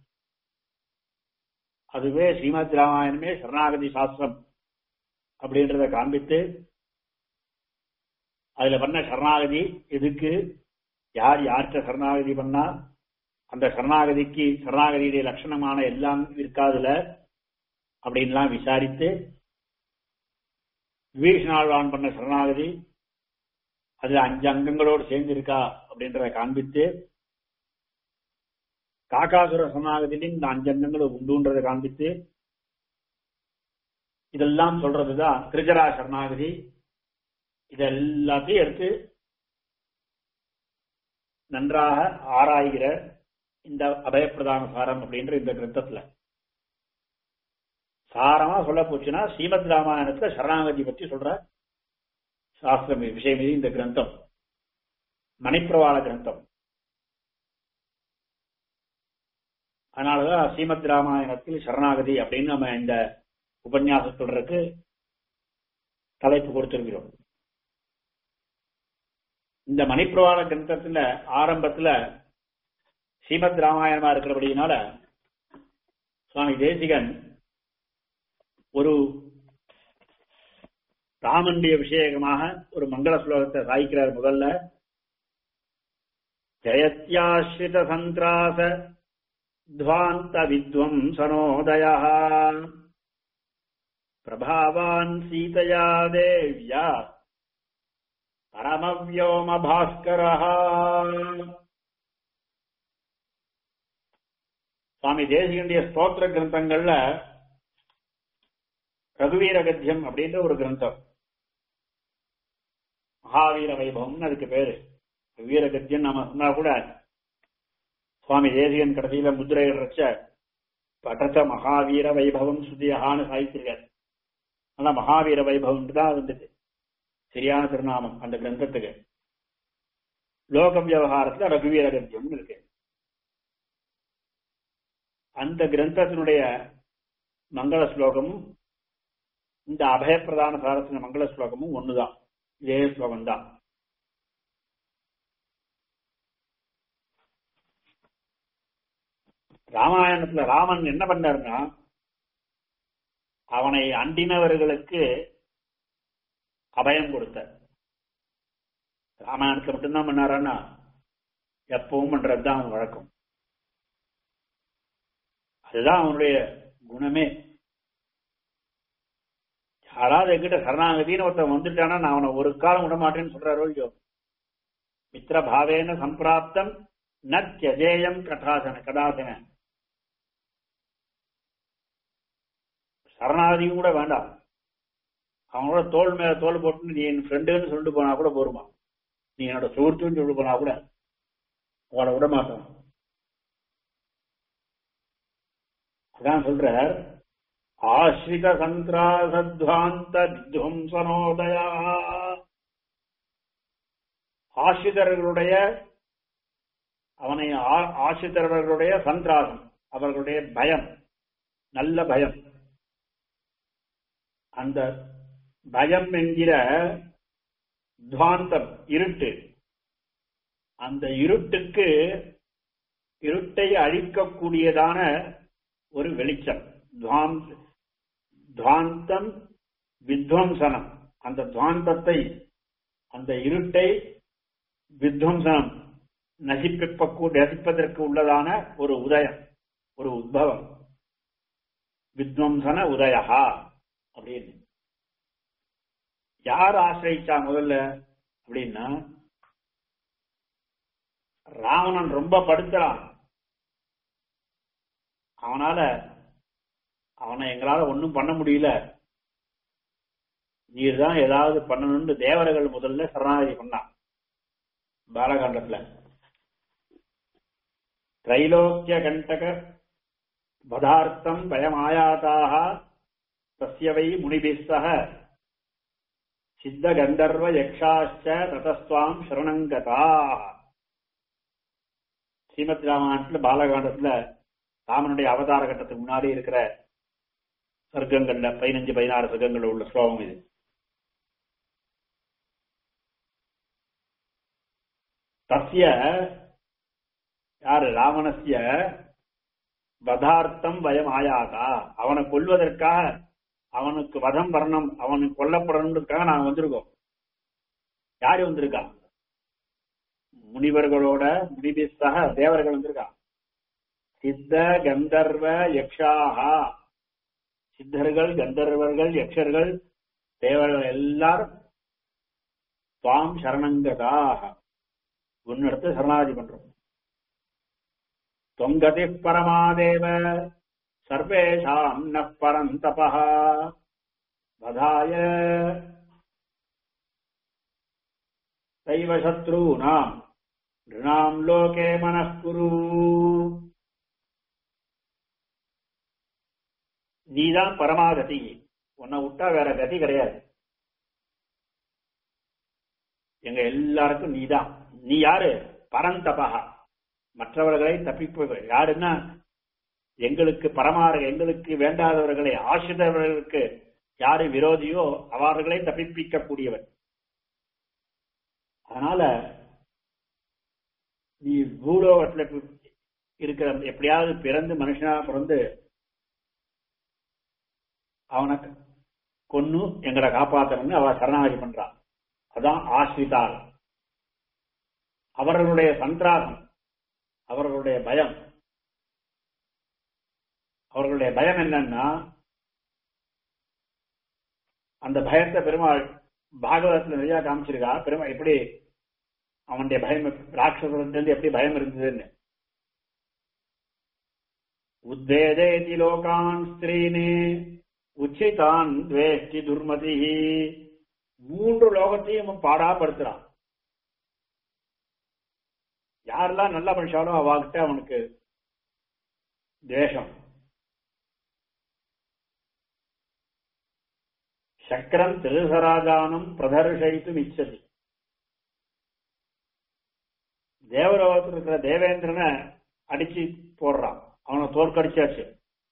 அதுவே ஸ்ரீமத் ராமாயணமே சரணாகதி சாஸ்திரம் அப்படின்றத காண்பித்து அதுல பண்ண சரணாகதி எதுக்கு யார் யார்கிட்ட சரணாகதி பண்ணா அந்த சரணாகதிக்கு சரணாகதியுடைய லட்சணமான எல்லாம் இருக்காதுல அப்படின்லாம் விசாரித்து விபீஷணாழ்வான் பண்ண சரணாகதி அதுல அஞ்சு அங்கங்களோடு சேர்ந்து இருக்கா அப்படின்றத காண்பித்து காக்காசுர சரணாகதியிலும் இந்த அஞ்சு அங்கங்கள் உண்டுன்றதை காண்பித்து இதெல்லாம் சொல்றதுதான் கிருஜரா சரணாகதி இதெல்லாத்தையும் எடுத்து நன்றாக ஆராய்கிற இந்த அபயப்பிரதான சாரம் அப்படின்ற இந்த கிரந்தத்துல சாரமா சொல்ல போச்சுன்னா ஸ்ரீமத் ராமாயணத்துல சரணாகதி பத்தி சொல்ற சாஸ்திரம் விஷயம் இது இந்த கிரந்தம் மணிப்பிரவாள கிரந்தம் அதனாலதான் ஸ்ரீமத் ராமாயணத்தில் சரணாகதி அப்படின்னு நம்ம இந்த உபன்யாச தொடருக்கு தலைப்பு கொடுத்திருக்கிறோம் இந்த மணிப்பிரவாள கிரந்தத்துல ஆரம்பத்துல ஸ்ரீமத் ராமாயணமா இருக்கிறபடினால சுவாமி தேசிகன் ஒரு ராமனுடைய விஷயமாக ஒரு மங்கள ஸ்லோகத்தை சாய்க்கிறார் முதல்ல ஜயத்யாஸ்ரித சந்திராச துவாந்த வித்வம்சனோதய பிரபாவான் சீதையா தேவ்யா பரமவியோம பாஸ்கர சுவாமி தேசிகனுடைய ஸ்தோத்திர கிரந்தங்கள்ல ரகுவீர கத்தியம் அப்படின்ற ஒரு கிரந்தம் மகாவீர வைபவம்னு அதுக்கு பேரு ரகுவீர கத்தியம் நாம சொன்னா கூட சுவாமி தேசிகன் கடைசியில முதிரை ரச்ச பட்டச்ச மகாவீர வைபவம் சுதியகான்னு சாய்த்திருக்கார் ஆனா மகாவீர வைபவம் தான் இருந்தது சரியான திருநாமம் அந்த கிரந்தத்துக்கு லோக விவகாரத்துல ரகுவீர கத்தியம்னு இருக்கு அந்த கிரந்தத்தினுடைய மங்கள ஸ்லோகமும் இந்த அபயப்பிரதான சாரத்தின மங்கள ஸ்லோகமும் ஒண்ணுதான் இதே ஸ்லோகம் தான் ராமாயணத்துல ராமன் என்ன பண்ணாருன்னா அவனை அண்டினவர்களுக்கு அபயம் கொடுத்தார் ராமாயணத்துல மட்டும்தான் பண்ணாரான்னா எப்பவும் பண்றதுதான் அவன் வழக்கம் அதுதான் அவனுடைய குணமே யாராவது என்கிட்ட சரணாகதின்னு ஒருத்தன் வந்துட்டானா நான் அவனை ஒரு காலம் விட மாட்டேன்னு சொல்றாரோ இல்லையோ மித்திர பாவேன சம்பிராப்தம் ந தியஜேயம் கதாசன கதாசன சரணாகதியும் கூட வேண்டாம் அவனோட தோல் மேல தோல் போட்டு நீ என் ஃப்ரெண்டுன்னு சொல்லிட்டு போனா கூட போருமா நீ என்னோட சுகத்துன்னு சொல்லிட்டு போனா கூட அவளை விட மாட்டான் அதான் சொல்றார் ஆசிரித சந்திராசத்வாந்த வித்வம்சனோதயா ஆசிரியர்களுடைய அவனை ஆசிரியர்களுடைய சந்திராசம் அவர்களுடைய பயம் நல்ல பயம் அந்த பயம் என்கிற துவாந்தம் இருட்டு அந்த இருட்டுக்கு இருட்டை அழிக்கக்கூடியதான ஒரு வெளிச்சம் துவாந்தம் வித்வம்சனம் அந்த துவாந்தத்தை அந்த இருட்டை வித்வம்சனம் நசிப்பிப்பக்கூ நசிப்பதற்கு உள்ளதான ஒரு உதயம் ஒரு உத்பவம் வித்வம்சன உதயா அப்படின்னு யார் ஆசிரியிச்சா முதல்ல அப்படின்னா ராவணன் ரொம்ப படுத்துறான் அவனால அவனை எங்களால ஒன்னும் பண்ண முடியல நீர் தான் ஏதாவது பண்ணணும்னு தேவர்கள் முதல்ல சரணாகதி பண்ணான் பாலகாண்டத்துல திரைலோக்கிய கண்டக பதார்த்தம் பயமாயாதாக தஸ்யவை முனிபிஸ்தக சித்த கந்தர்வ யக்ஷாச்ச ததஸ்துவாம் சரணங்கதா ஸ்ரீமத் ராமாயணத்துல பாலகாண்டத்துல ராமனுடைய அவதார கட்டத்துக்கு முன்னாடி இருக்கிற சர்க்கங்கள்ல பதினஞ்சு பதினாறு சர்க்கங்கள்ல உள்ள ஸ்லோகம் இது தஸ்ய யாரு ராவணஸ்ய வதார்த்தம் பயம் ஆயாதா அவனை கொல்வதற்காக அவனுக்கு வதம் வரணும் அவனுக்கு கொல்லப்படணுன்றதுக்காக நாங்க வந்திருக்கோம் யாரு வந்திருக்கா முனிவர்களோட முனிபிஸ்தக தேவர்கள் வந்திருக்கா சித்த கந்தர்வ யக்ஷாகா சித்தர்கள் கந்தர்வர்கள் யக்ஷர்கள் தேவர்கள் எல்லாரும் துவாம் சரணங்கதாக உன்னிடத்து சரணாதி பண்றோம் தொங்கதி பரமாதேவ சர்வேஷாம் ந பரந்தபா வதாய சைவ சத்ரூனாம் நிருணாம் லோகே மனக்குரு நீதான் பரமாகதி உன்னை விட்டா வேற கதி கிடையாது எங்க எல்லாருக்கும் நீதான் நீ யாரு பரந்தபகா மற்றவர்களை தப்பிப்பவர் யாருன்னா எங்களுக்கு பரமாறு எங்களுக்கு வேண்டாதவர்களை ஆசிரியவர்களுக்கு யாரு விரோதியோ அவர்களை தப்பிப்பிக்க கூடியவன் அதனால நீ பூலோகத்துல இருக்கிற எப்படியாவது பிறந்து மனுஷனா பிறந்து அவனை கொன்னு எங்களை காப்பாத்தணும்னு அவ சரணாகி பண்றான் அதான் ஆசிரிதார் அவர்களுடைய சந்திராசம் அவர்களுடைய பயம் அவர்களுடைய பயம் என்னன்னா அந்த பயத்தை பெருமாள் பாகவதத்துல நிறைய காமிச்சிருக்கா பெருமாள் எப்படி அவனுடைய பயம் ராட்சசத்திலிருந்து எப்படி பயம் இருந்ததுன்னு உத்வேதேதி லோகான் ஸ்திரீனே உச்சிதான் துவேஷ்டி துர்மதி மூன்று லோகத்தையும் பாடாப்படுத்துறான் யாரெல்லாம் நல்ல மனுஷாலும் அவகிட்ட அவனுக்கு தேசம் சக்கரம் திருசராஜானம் பிரதர்ஷயித்தும் இச்சதி தேவலோகத்தில் இருக்கிற தேவேந்திரனை அடிச்சு போடுறான் அவனை தோற்கடிச்சாச்சு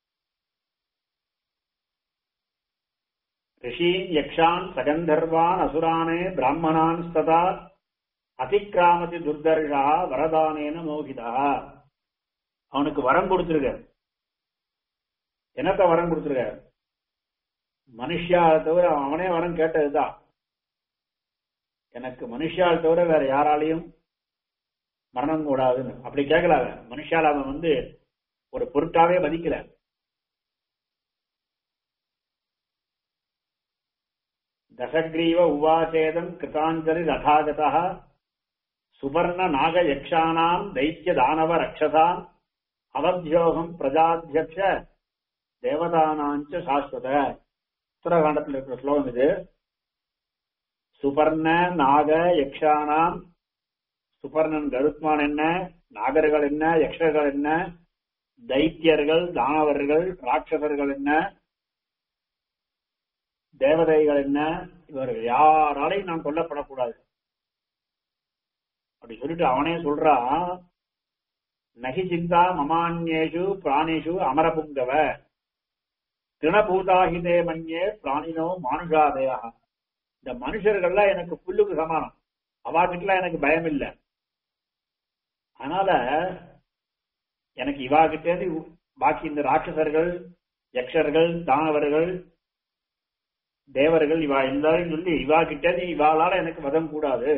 ரிஷீன் யக்ஷான் சகந்தர்வான் அசுரானே பிராமணான் ஸ்ததா அதிக்கிராமதி துர்தர்ஷா வரதானேன மோகிதா அவனுக்கு வரம் கொடுத்திருக்க என்னத்த வரம் கொடுத்திருக்க மனுஷியால தவிர அவனே வரம் கேட்டதுதான் எனக்கு மனுஷியால் தவிர வேற யாராலையும் மரணம் கூடாதுன்னு அப்படி கேட்கல அவன் மனுஷால அவன் வந்து ஒரு பொருட்டாவே மதிக்கல தசக்ரீவ உவாச்சேதம் கிருதாஞ்சலி ரதாகதா சுபர்ண நாக யக்ஷானாம் தைத்திய தானவ ரக்ஷதாம் அவத்தியோகம் பிரஜாத்தியக்ஷ தேவதானாஞ்ச சாஸ்வத உத்தரகாண்டத்தில் இருக்கிற ஸ்லோகம் இது சுபர்ண நாக யக்ஷானாம் சுபர்ணன் கருத்மான் என்ன நாகர்கள் என்ன யக்ஷர்கள் என்ன தைத்தியர்கள் தானவர்கள் ராட்சசர்கள் என்ன தேவதைகள் என்ன இவர்கள் யாராலையும் நான் கொல்லப்படக்கூடாது அப்படி சொல்லிட்டு அவனே சொல்றான் நகி சிந்தா மமான்யேஷு பிராணிஷு அமரபுங்கவ திணபூதாகிதே மன்யே பிராணினோ மானுஷாதயா இந்த மனுஷர்கள்லாம் எனக்கு புல்லுக்கு சமானம் அவாகிட்டலாம் எனக்கு பயம் இல்லை அதனால எனக்கு இவாகிட்டேந்து பாக்கி இந்த ராட்சசர்கள் யக்ஷர்கள் தானவர்கள் தேவர்கள் இவா எல்லாரும் சொல்லி இவா கிட்ட இவாளால எனக்கு வதம் கூடாது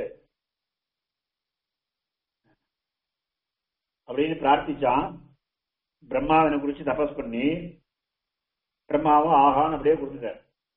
அப்படின்னு பிரார்த்திச்சான் பிரம்மாவனை குறிச்சு தபஸ் பண்ணி பிரம்மாவும் ஆகான்னு அப்படியே கொடுத்துட்டார்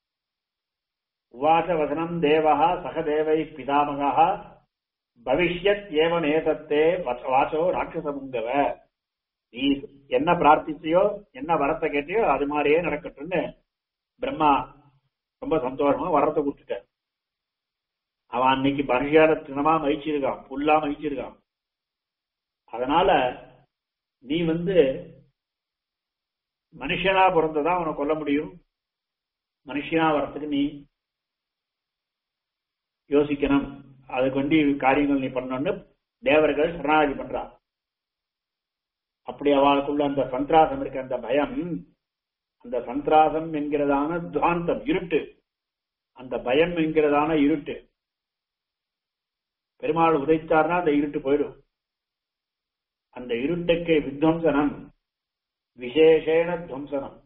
உவாச வசனம் தேவா சகதேவை பிதாமகா பவிஷ்யத் ஏவன் ஏதத்தே வாசோ ராட்சசமுங்கவ நீ என்ன பிரார்த்திச்சியோ என்ன வரத்தை கேட்டியோ அது மாதிரியே நடக்கட்டும்னு பிரம்மா ரொம்ப சந்தோஷமா வரத்தை கொடுத்துட்டார் அவன் அன்னைக்கு பரிகார தினமா மகிச்சிருக்கான் புல்லா மகிச்சிருக்கான் அதனால நீ வந்து மனுஷனா பிறந்ததான் அவனை கொல்ல முடியும் மனுஷனா வரத்துக்கு நீ யோசிக்கணும் அதுக்கு வேண்டி காரியங்கள் நீ பண்ணணும்னு தேவர்கள் சரணாகதி பண்றா அப்படி அவளுக்குள்ள அந்த சந்திராசம் இருக்க அந்த பயம் அந்த சந்திராசம் என்கிறதான துவாந்தம் இருட்டு அந்த பயம் என்கிறதான இருட்டு பெருமாள் உதைத்தார்னா அந்த இருட்டு போயிடும் அந்த இருட்டுக்கு வித்வம்சனம் விசேஷேன துவம்சனம்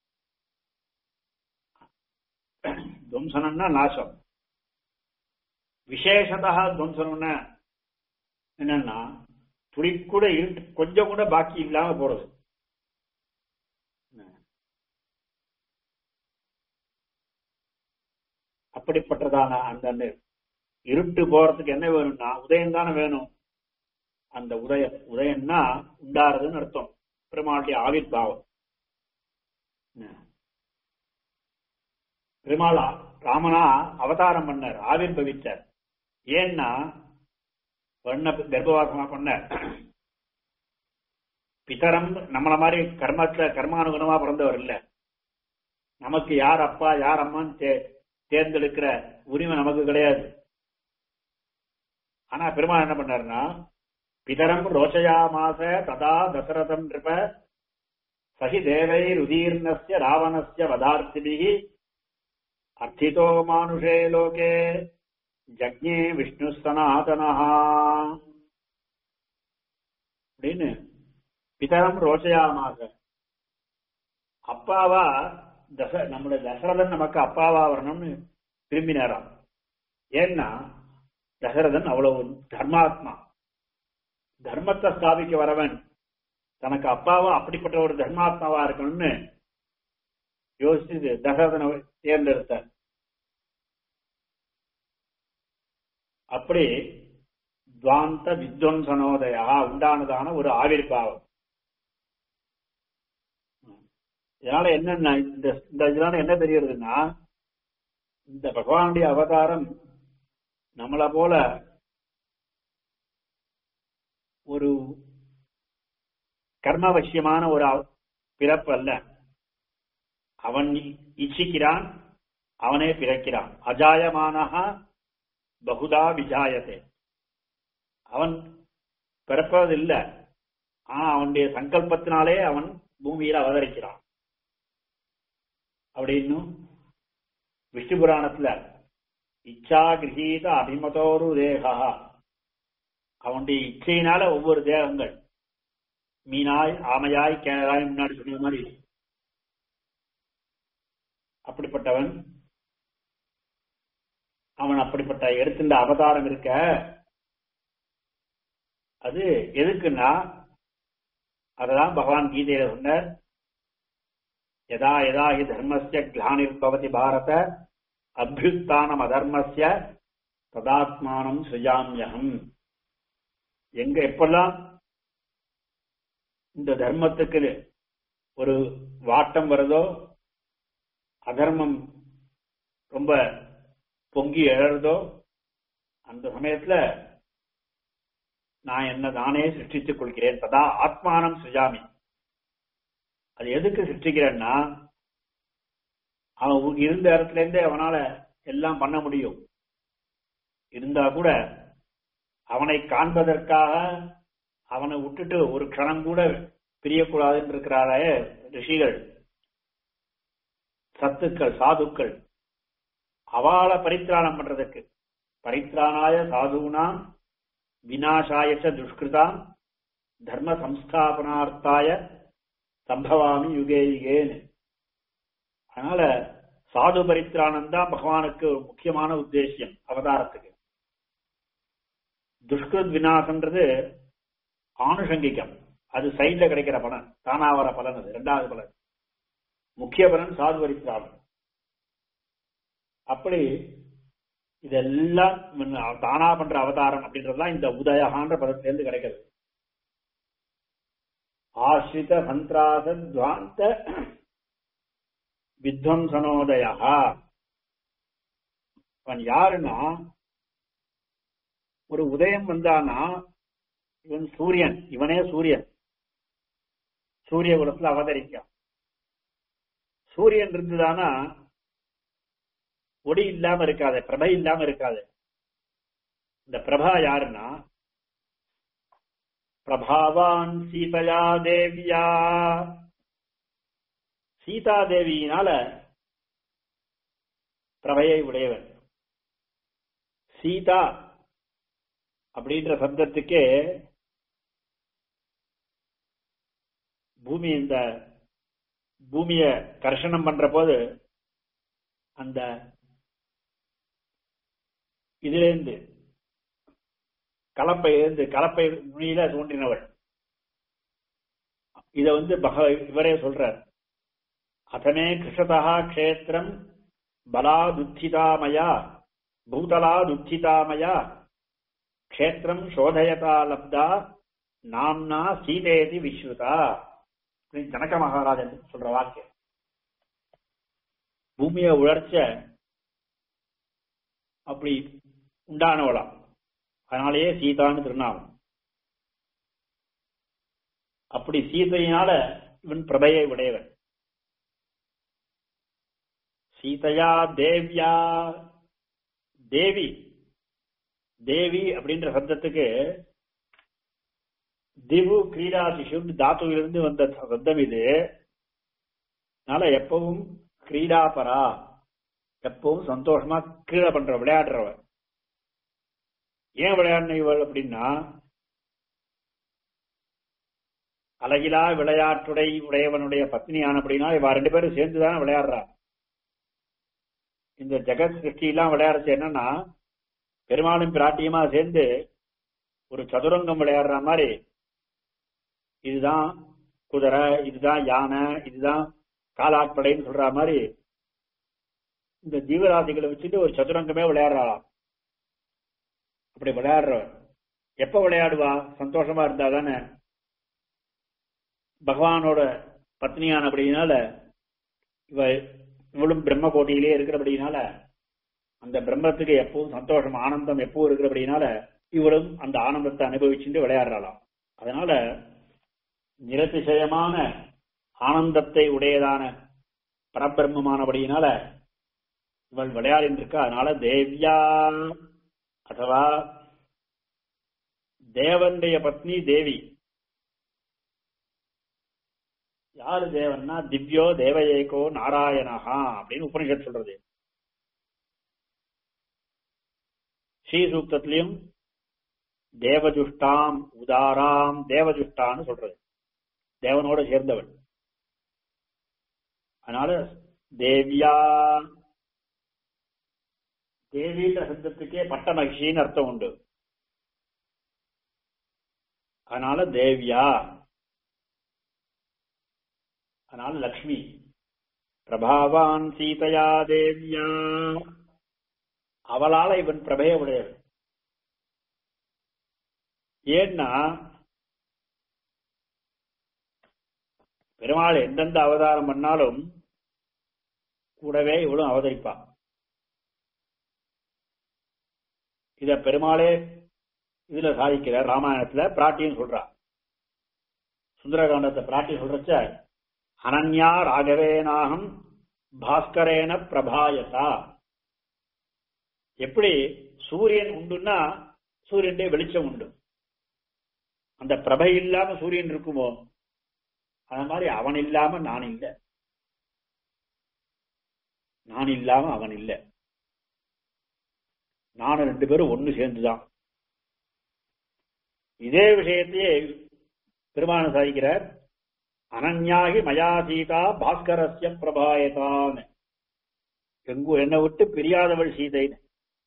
துவம்சனம்னா நாசம் விசேஷதா துவம்சனம்னா என்னன்னா துளி கூட இருட்டு கொஞ்சம் கூட பாக்கி இல்லாம போறது அப்படிப்பட்டதான அந்த இருட்டு போறதுக்கு என்ன வேணும்னா உதயம் தானே வேணும் அந்த உதயம் உதயம்னா உண்டாருதுன்னு அர்த்தம் பெருமாளுடைய ஆவிர்பாவம் பெருமாள் ராமனா அவதாரம் பண்ணார் ஆவிர்பவிச்சார் ஏன்னா வண்ண கர்ப்பவாசமா பண்ணார் பிதரம் நம்மள மாதிரி கர்மத்துல கர்மானுகுணமா பிறந்தவர் இல்ல நமக்கு யார் அப்பா யார் அம்மான்னு தே- தேர்ந்தெடுக்கிற உரிமை நமக்கு கிடையாது ஆனா பெருமாள் என்ன பண்ணாருன்னா பிதரம் ரோச்சயாமாச ததா தசரதம் நிருப சகி தேவை ருதீர்ணஸ்ய ராவணஸ்ய வதார்த்திபிஹி அர்த்திதோ மானுஷே லோகே ஜக்ஞே விஷ்ணு சனாதனஹா அப்படின்னு பிதரம் ரோச்சயாமாக அப்பாவா தச நம்முடைய தசரதன் நமக்கு அப்பாவா வரணும்னு விரும்பினாராம் ஏன்னா தசரதன் அவ்வளவு தர்மாத்மா தர்மத்தை ஸ்தாபிக்க வரவன் தனக்கு அப்பாவா அப்படிப்பட்ட ஒரு தர்மாத்மாவா இருக்கணும்னு யோசிச்சு தசரதனை தேர்ந்தெடுத்தார் அப்படி துவாந்த வித்வம்சனோதயா உண்டானதான ஒரு ஆவிர்பாவம் இதனால என்னன்னா இந்த இந்த இதனால என்ன தெரியறதுன்னா இந்த பகவானுடைய அவதாரம் நம்மள போல ஒரு கர்மவசியமான ஒரு அவ- பிறப்பு அல்ல அவன் இச்சிக்கிறான் அவனே பிறக்கிறான் அஜாயமானஹா பகுதா விஜாயதே அவன் பிறப்பதில்ல ஆனா அவனுடைய சங்கல்பத்தினாலே அவன் பூமியில அவதரிக்கிறான் அப்படின்னு விஷ்ணு புராணத்துல இச்சா கிரகீத அபிமதோரு தேகா அவனுடைய இச்சையினால ஒவ்வொரு தேகங்கள் மீனாய் ஆமையாய் கேராய் முன்னாடி சொன்ன மாதிரி அப்படிப்பட்டவன் அவன் அப்படிப்பட்ட எடுத்துட்ட அவதாரம் இருக்க அது எதுக்குன்னா அததான் பகவான் கீதையில சொன்னார் யதா யதா ஹி தர்மஸ்ய கிளானிர்பவதி பாரத அபியுத்தானம் அதர்மஸ்ய ததாத்மானம் சுஜாமியகம் எங்க எப்பெல்லாம் இந்த தர்மத்துக்கு ஒரு வாட்டம் வருதோ அதர்மம் ரொம்ப பொங்கி எழறதோ அந்த சமயத்துல நான் என்ன நானே சிருஷ்டித்துக் கொள்கிறேன் ததா ஆத்மானம் சுஜாமி அது எதுக்கு சிருஷ்டிக்கிறேன்னா அவன் உ- இருந்த இடத்துல இருந்தே அவனால எல்லாம் பண்ண முடியும் இருந்தா கூட அவனை காண்பதற்காக அவனை விட்டுட்டு ஒரு க்ஷணம் கூட பிரியக்கூடாதுன்னு இருக்கிறாரே ரிஷிகள் சத்துக்கள் சாதுக்கள் அவளை பரித்ராணம் பண்றதுக்கு பரித்ராணாய சாதுனாம் விநாசாய ச துஷ்கிருதாம் தர்ம சம்ஸ்தாபனார்த்தாய சம்பவாமி யுகே யுகேன்னு அதனால சாது பரித்ராணம் தான் பகவானுக்கு ஒரு முக்கியமான உத்தேசியம் அவதாரத்துக்கு துஷ்கிருத் விநாசம்ன்றது ஆணுஷங்கிகம் அது சைட்ல கிடைக்கிற பலன் தானா வர பலன் அது இரண்டாவது பலன் முக்கிய பலன் சாது பரித்ராணம் அப்படி இதெல்லாம் முன்ன தானா பண்ற அவதாரம் அப்படின்றதுலாம் இந்த உதயகான்ற பதத்திலிருந்து கிடைக்கிறது ஆசிரித சந்திராச துவாந்த வித்வம்சனோதயா அவன் யாருன்னா ஒரு உதயம் வந்தானா இவன் சூரியன் இவனே சூரியன் சூரிய குலத்துல அவதரிக்கான் சூரியன் இருந்ததானா ஒளி இல்லாம இருக்காது பிரபை இல்லாம இருக்காது இந்த பிரபா யாருன்னா பிரபாவான் சீதயா தேவியா சீதா தேவியினால பிரபையை உடையவன் சீதா அப்படின்ற சப்தத்துக்கே பூமி இந்த பூமிய கர்ஷனம் பண்ற போது அந்த இதிலிருந்து கலப்பையிலிருந்து கலப்பை நுனியில தோன்றினவள் இத வந்து பக இவரே சொல்றார் அதமே கிருஷதா க்ஷேத்திரம் பலாதுத்திதாமயா பூதலாதுத்திதாமயா க்ஷேத்திரம் சோதயதா லப்தா நாம்னா சீதேதி விஸ்ருதா அப்படின்னு ஜனக மகாராஜன் சொல்ற வாக்கியம் பூமியை உழர்ச்ச அப்படி உண்டானவளாம் அதனாலேயே சீதான்னு திருநாமம் அப்படி சீதையினால இவன் பிரபையை உடையவன் சீதையா தேவ்யா தேவி தேவி அப்படின்ற சப்தத்துக்கு திவு கிரீடா சிசு தாத்துவிலிருந்து வந்த சப்தம் இது அதனால எப்பவும் கிரீடாபரா எப்பவும் சந்தோஷமா கீழே பண்ற விளையாடுறவன் ஏன் விளையாடின இவள் அப்படின்னா அழகிலா விளையாட்டுடை உடையவனுடைய பத்னியான அப்படின்னா இவ ரெண்டு பேரும் சேர்ந்துதானே விளையாடுறா இந்த ஜெகத் சிருஷ்டி எல்லாம் விளையாடுறது என்னன்னா பெருமாளும் பிராட்டியமா சேர்ந்து ஒரு சதுரங்கம் விளையாடுற மாதிரி இதுதான் குதிரை இதுதான் யானை இதுதான் காலாட்படைன்னு சொல்ற மாதிரி இந்த ஜீவராசிகளை வச்சுட்டு ஒரு சதுரங்கமே விளையாடுறாளாம் அப்படி விளையாடுறவன் எப்ப விளையாடுவா சந்தோஷமா இருந்தா தானே பகவானோட பத்னியான அப்படினால இவ இவளும் பிரம்ம கோட்டியிலே இருக்கிறபடினால அந்த பிரம்மத்துக்கு எப்பவும் சந்தோஷம் ஆனந்தம் எப்பவும் இருக்கிறபடினால இவளும் அந்த ஆனந்தத்தை அனுபவிச்சுட்டு விளையாடுறாளாம் அதனால நிரதிசயமான ஆனந்தத்தை உடையதான பரபிரம்மமானபடியினால இவள் விளையாடிட்டு இருக்கா அதனால தேவ்யா அதுவா தேவனுடைய பத்னி தேவி யாரு தேவன்னா திவ்யோ தேவயேகோ நாராயணஹா அப்படின்னு உபனிஷத் சொல்றது ஸ்ரீ சூக்தத்திலையும் தேவஜுஷ்டாம் உதாராம் தேவஜுஷ்டான்னு சொல்றது தேவனோட சேர்ந்தவள் அதனால தேவ்யா தேவின்ற சப்தத்துக்கே பட்ட மகிழ்ச்சின்னு அர்த்தம் உண்டு அதனால தேவ்யா அதனால லக்ஷ்மி பிரபாவான் சீதையா தேவியா அவளால இவன் பிரபைய உடையவன் ஏன்னா பெருமாள் எந்தெந்த அவதாரம் பண்ணாலும் கூடவே இவளும் அவதரிப்பான் இத பெருமாளே இதுல சாதிக்கிறார் ராமாயணத்துல பிராட்டின்னு சொல்றா சுந்தரகாண்டத்தை பிராட்டி சொல்றச்ச அனன்யா ராகவேனாகம் பாஸ்கரேன பிரபாயதா எப்படி சூரியன் உண்டுன்னா சூரியனுடைய வெளிச்சம் உண்டு அந்த பிரபை இல்லாம சூரியன் இருக்குமோ அது மாதிரி அவன் இல்லாம நான் இல்லை நான் இல்லாம அவன் இல்லை நானும் ரெண்டு பேரும் ஒண்ணு சேர்ந்துதான் இதே விஷயத்தையே பெருமான சாதிக்கிறார் அனன்யாகி மயா சீதா பாஸ்கரஸ்ய பிரபாயதான் எங்கு என்னை விட்டு பிரியாதவள் சீதைன்னு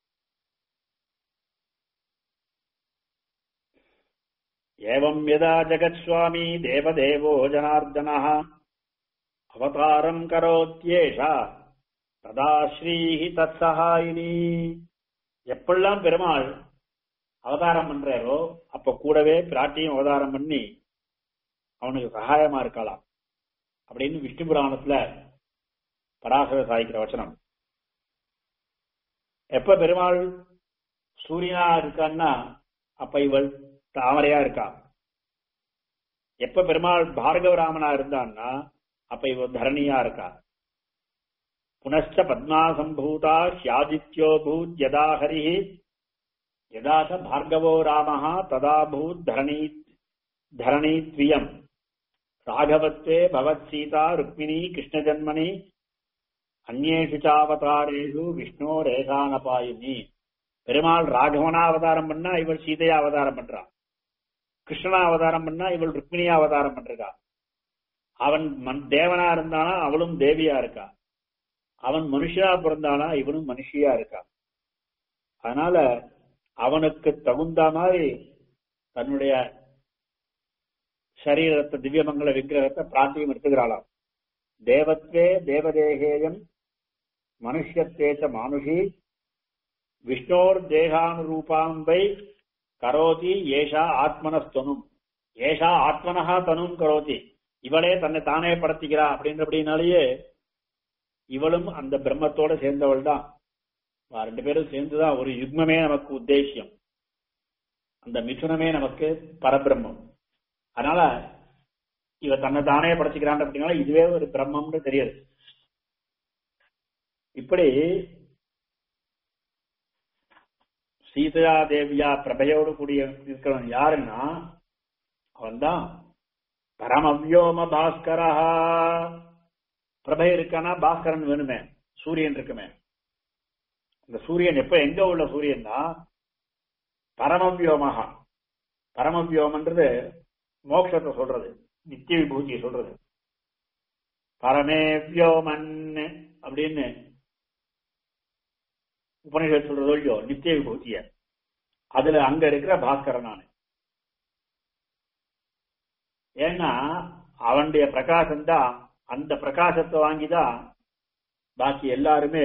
ஏவம் யதா ஜகத்ஸ்வாமி தேவதேவோ ஜனார்தன அவதாரம் கரோத்யேஷா ததா ஸ்ரீஹி தத் சகாயினி எப்பெல்லாம் பெருமாள் அவதாரம் பண்றாரோ அப்ப கூடவே பிராட்டியும் அவதாரம் பண்ணி அவனுக்கு சகாயமா இருக்கலாம் அப்படின்னு விஷ்ணு புராணத்துல பராசர சாய்க்கிற வச்சனம் எப்ப பெருமாள் சூரியனா இருக்கான்னா அப்ப இவள் தாமரையா இருக்கா எப்ப பெருமாள் பார்கவராமனா இருந்தான்னா அப்ப இவள் தரணியா இருக்கா புனச்ச பத்மா சம்பூதா ஷியாதித்யோ பூத் யதா ஹரி யதா ச பார்கவோ ராமः ததா பூத் தரணீ தரணீத்வியம் ராகவத்வே பவத் சீதா ருக்மிணி கிருஷ்ணஜன்மணி அந்நேஷு சாவதாரேஷு விஷ்ணோ ரேகானபாயினி பெருமாள் ராகவனா அவதாரம் பண்ணா இவள் சீதையா அவதாரம் பண்றா கிருஷ்ணனா அவதாரம் பண்ணா இவள் ருக்மிணியா அவதாரம் பண்றா அவன் மன் தேவனா இருந்தானா அவளும் தேவியா இருக்கா அவன் மனுஷனா பிறந்தானா இவனும் மனுஷியா இருக்கா அதனால அவனுக்கு தகுந்த மாதிரி தன்னுடைய சரீரத்தை திவ்யமங்கல விக்கிரகத்தை பிராந்தியம் எடுத்துக்கிறாளாம் தேவத்வே தேவதேகேயம் மனுஷத்தேச்ச மானுஷி விஷ்ணோர் தேகானுரூபாம்பை கரோதி ஏஷா ஆத்மனஸ்தனும் ஏஷா ஆத்மனஹா தனும் கரோதி இவளே தன்னை தானே படுத்திக்கிறா அப்படின்றபடினாலேயே இவளும் அந்த பிரம்மத்தோட சேர்ந்தவள் தான் வா, ரெண்டு பேரும் சேர்ந்துதான் ஒரு யுக்மமே நமக்கு உத்தேசியம் அந்த மிதுனமே நமக்கு பரபிரம்மம் அதனால இவ தன்னை தானே படைச்சுக்கிறான் அப்படின்னா இதுவே ஒரு பிரம்மம்னு தெரியுது இப்படி சீதா தேவியா பிரபையோடு கூடிய இருக்கிறவன் யாருன்னா அவன்தான் பரமவியோம பாஸ்கரா பிரபை இருக்கானா பாஸ்கரன் வேணுமே சூரியன் இருக்குமே இந்த சூரியன் எப்ப எங்க உள்ள சூரியன் தான் பரமவியோமகா பரமவியோமன்றது மோட்சத்தை சொல்றது நித்திய விபூதியை சொல்றது பரமே வியோமன் அப்படின்னு உபனிஷத் சொல்றதோ இல்லையோ நித்திய விபூதிய அதுல அங்க இருக்கிற பாஸ்கரன் நானு ஏன்னா அவனுடைய பிரகாசம் தான் அந்த பிரகாசத்தை வாங்கிதான் பாக்கி எல்லாருமே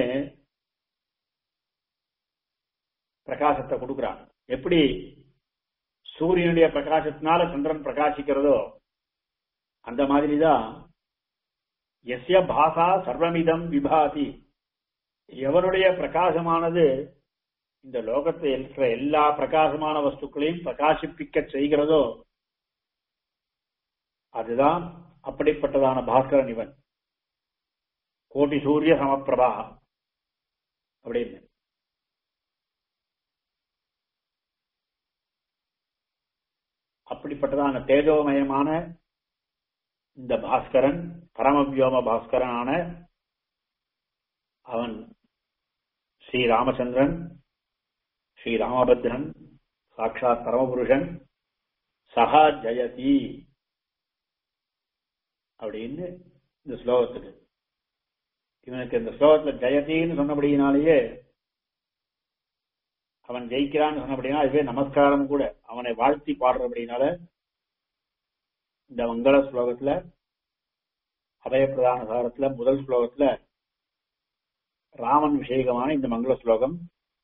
பிரகாசத்தை கொடுக்கிறான் எப்படி சூரியனுடைய பிரகாசத்தினால சந்திரன் பிரகாசிக்கிறதோ அந்த மாதிரிதான் எஸ்ய பாசா சர்வமிதம் விபாதி எவனுடைய பிரகாசமானது இந்த லோகத்தில் இருக்கிற எல்லா பிரகாசமான வஸ்துக்களையும் பிரகாசிப்பிக்க செய்கிறதோ அதுதான் அப்படிப்பட்டதான பாஸ்கரன் இவன் கோட்டி சூரிய சமப்பிரபா அப்படின்னு அப்படிப்பட்டதான தேஜோமயமான இந்த பாஸ்கரன் பரமவியோம பாஸ்கரனான அவன் ஸ்ரீ ராமச்சந்திரன் ஸ்ரீ ராமபத்ரன் சாட்சாத் பரமபுருஷன் சகா ஜெயதி அப்படின்னு இந்த ஸ்லோகத்துக்கு இவனுக்கு இந்த ஸ்லோகத்துல ஜெயதின்னு சொன்னபடியினாலேயே அவன் ஜெயிக்கிறான்னு சொன்னபடினா அதுவே நமஸ்காரம் கூட அவனை வாழ்த்தி பாடுறபடினால இந்த மங்கள ஸ்லோகத்துல அபயப்பிரதான சாரத்துல முதல் ஸ்லோகத்துல ராமன் விஷயகமான இந்த மங்கள ஸ்லோகம்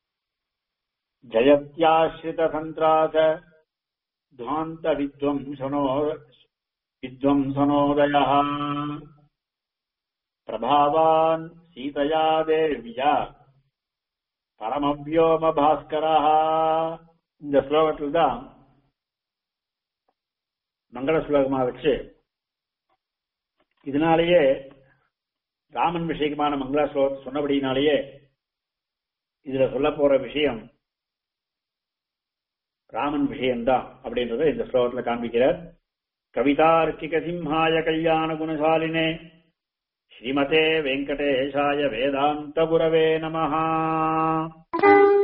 ஜயத்யாஸ்ரித சந்திராச துவாந்த வித்வம்சனோ வித்வம்சனோதய பிரபாவான் சீதையா தேவியா பரமவியோம பாஸ்கரா இந்த ஸ்லோகத்தில் தான் மங்கள ஸ்லோகமா வச்சு இதனாலேயே ராமன் விஷயமான மங்கள ஸ்லோகத்தை சொன்னபடினாலேயே இதுல சொல்ல போற விஷயம் ராமன் விஷயம்தான் அப்படின்றத இந்த ஸ்லோகத்துல காண்பிக்கிறார் கவிதார்க்கிக சிம்ஹாய கல்யாண குணசாலினே ஸ்ரீமதே வெங்கடேஷாய வேதாந்த குரவே நமஹா